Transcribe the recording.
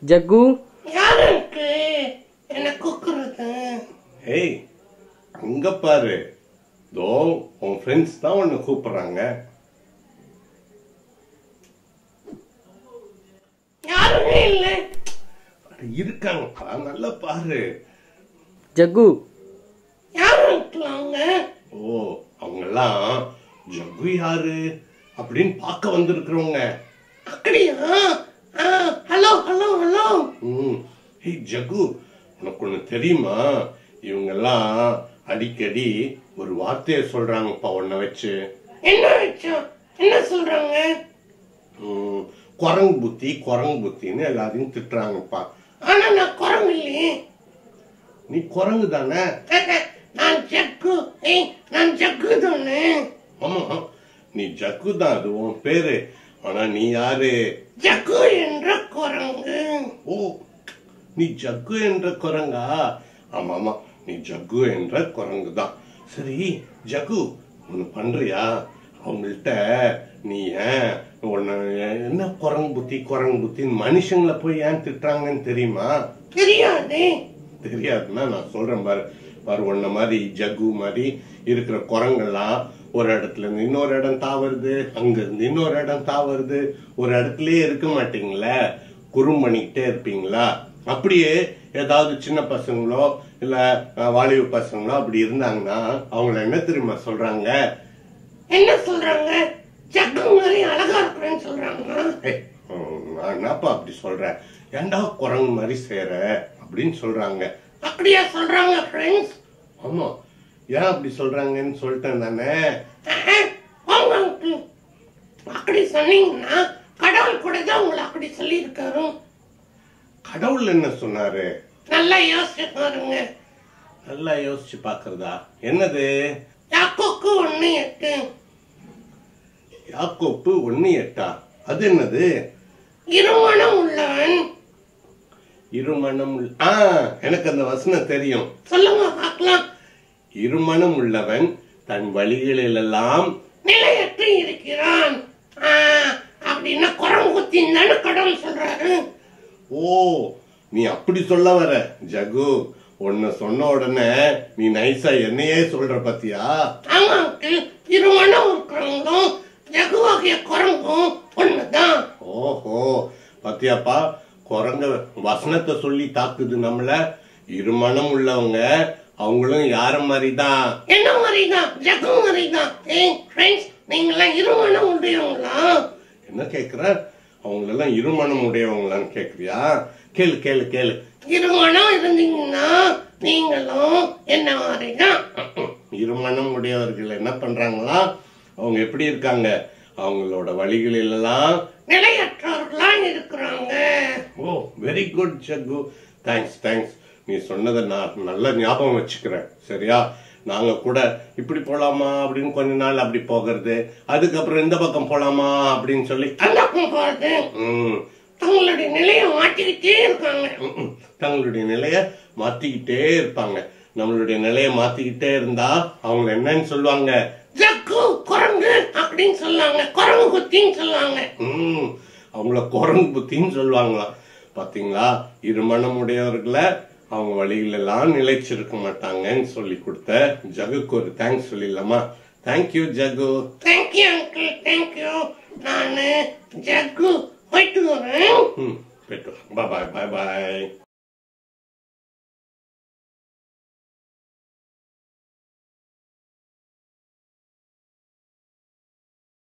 Jug யாருக்கு என்ன கூக்குறது ஏய் அங்க பாரு தோ உன் ஃப்ரெண்ட்ஸ் தான் உன்னை கூப்பிடுறாங்க யாருமே இல்லை அட, இருக்காங்கப்பா நல்லா பாரு ஜக்கு யாரு இருக்கலாங்க ஓ அவங்கெல்லாம் ஜகு யாரு அப்படின்னு பார்க்க வந்திருக்கிறவங்க அப்படியா ஹலோ ஹலோ ஹலோ ம் ஏய் ஜகு உனக்கு ஒன்று தெரியுமா இவங்கெல்லாம் அடிக்கடி ஒரு வார்த்தையை சொல்றாங்கப்பா உன்னை வச்சு என்ன வச்சா என்ன சொல்றாங்க ம், குரங்கு புத்தி குரங்கு புத்தின்னு எல்லாரையும் திட்டுறாங்கப்பா ஆனா நான் குரங்கு இல்லையே நீ குரங்கு தானே நான் ஜக்கு ஏய் நான் ஜக்கு தானே ஆமா நீ ஜக்கு தான் அது உன் பேரு ஆனா நீ யாரு ஜக்கு என்ற குரங்கு ஓ நீ ஜக்கு என்ற குரங்கா ஆமா ஆமா நீ ஜக்கு என்ற குரங்கு தான் சரி ஜக்கு ஒண்ணு பண்றியா அவங்கள்ட்ட நீ ஏன் உன்னை என்ன குரங்கு புத்தி குரங்கு புத்தின்னு மனுஷங்களை போய் ஏன் திட்டுறாங்கன்னு தெரியுமா தெரியாதே தெரியாதுன்னா நான் சொல்றேன் பாரு பாரு உன்ன மாதிரி ஜக்கு மாதிரி இருக்கிற குரங்கெல்லாம் ஒரு இடத்துல இருந்து இன்னொரு இடம் தாவருது அங்க இருந்து இன்னொரு இடம் தாவருது ஒரு இடத்துலயே இருக்க மாட்டீங்களே குறும் பண்ணிக்கிட்டே இருப்பீங்களா அப்படியே ஏதாவது சின்ன பசங்களோ இல்ல அஹ், வாலிப பசங்களோ அப்படி இருந்தாங்கன்னா அவங்கள என்ன தெரியுமா சொல்றாங்க என்ன சொல்றாங்க ஜக்கு மாதிரி அழகா இருக்கிறேன்னு சொல்றாங்க "ஏய், உம், நான் என்னப்பா அப்படி சொல்றேன் ஏன்டா குரங்கு மாதிரி செய்யற அப்படின்னு சொல்றாங்க அப்படியா சொல்றாங்க ஃப்ரெண்ட்ஸ் ஆமா ஏன் அப்படி சொல்றாங்கன்னு சொல்லிட்டேன் தானே போங்க uncle. அப்படி சொன்னீங்கன்னா கடவுள் கூட தான் உங்களை அப்படி சொல்லியிருக்காரு கடவுள் என்ன சொன்னாரு நல்லா யோசிச்சு பாருங்க நல்லா யோசிச்சு பாக்குறதா என்னது யாக்கோக்கு ஒண்ணு எட்டு யாக்கோப்பு ஒண்ணு எட்டா அது என்னது இருமணம் உள்ளவன் இருமணம் உள்ள- ஆ எனக்கு அந்த வசனம் தெரியும் சொல்லுங்க பார்க்கலாம் இருமணம் உள்ளவன் தன் வழிகளிலெல்லாம் நிலையற்று இருக்கிறான் ஆ, அப்படின்னா குரங்குத்தின் தானே கடவுள் சொல்றாரு ஓ நீ அப்படி சொல்ல வர ஜகு உன்னை சொன்ன உடனே நீ நைஸா என்னையே சொல்ற பத்தியா ஆமா uncle. இருமணம் இருக்கிறவங்களும் ஜகுவாகிய குரங்கும் ஒண்ணுதான் ஓஹோ பாத்தியாப்பா குரங்க வசனத்தை சொல்லி தாக்குது நம்மள இருமணம் உள்ளவங்க அவங்களும் யார மாதிரிதான் என்ன மாதிரிதான் ஜகு மாதிரிதான் ஏய் ஃப்ரெண்ட்ஸ் நீங்களாம் இருமணம் உடையவங்களா என்ன கேக்குற அவங்களெல்லாம் இருமணம் உடையவங்களான்னு கேக்குறியா கேளு கேளு கேளு இருமணம் இருந்தீங்கன்னா நீங்களும் என்ன மாதிரிதான் இருமணம் உடையவர்கள் என்ன பண்றாங்களா அவங்க எப்படி இருக்காங்க அவங்களோட வழிகளிலெல்லாம் நிலையற்றவர்களா இருக்கிறாங்க oh very good Jakku thanks thanks நீ சொன்னதை நான் நல்ல ஞாபகம் வச்சுக்கிறேன் சரியா நாங்க கூட இப்படி போலாமா அப்படின்னு கொஞ்ச நாள் அப்படி போகிறது அதுக்கப்புறம் இந்த பக்கம் போலாமா அப்படின்னு சொல்லி அந்த பக்கம் போறது ம், தங்களுடைய நிலையை மாட்டிக்கிட்டே இருக்காங்க ம், ம், தங்களுடைய நிலைய மாத்திக்கிட்டே இருப்பாங்க நம்மளுடைய நிலைய மாத்திக்கிட்டே இருந்தா அவங்க என்னன்னு சொல்லுவாங்க ஜக்கு குரங்கு அப்படின்னு சொல்லாங்க குரங்கு குத்தின்னு சொல்லாங்க ம் அவங்கள குரங்கு புத்தின்னு சொல்லுவாங்களாம் பாத்தீங்களா இருமணம் உடையவர்களை அவங்க வழியிலெல்லாம் நிலைச்சிருக்க மாட்டாங்கன்னு சொல்லி கொடுத்த ஜகுக்கு ஒரு தேங்க்ஸ் சொல்லிடலாமா thank you Jagu thank you uncle thank you நானு ஜக்கு போயிட்டு வரேன் ம் போயிட்டு பாய் பாய் பாய்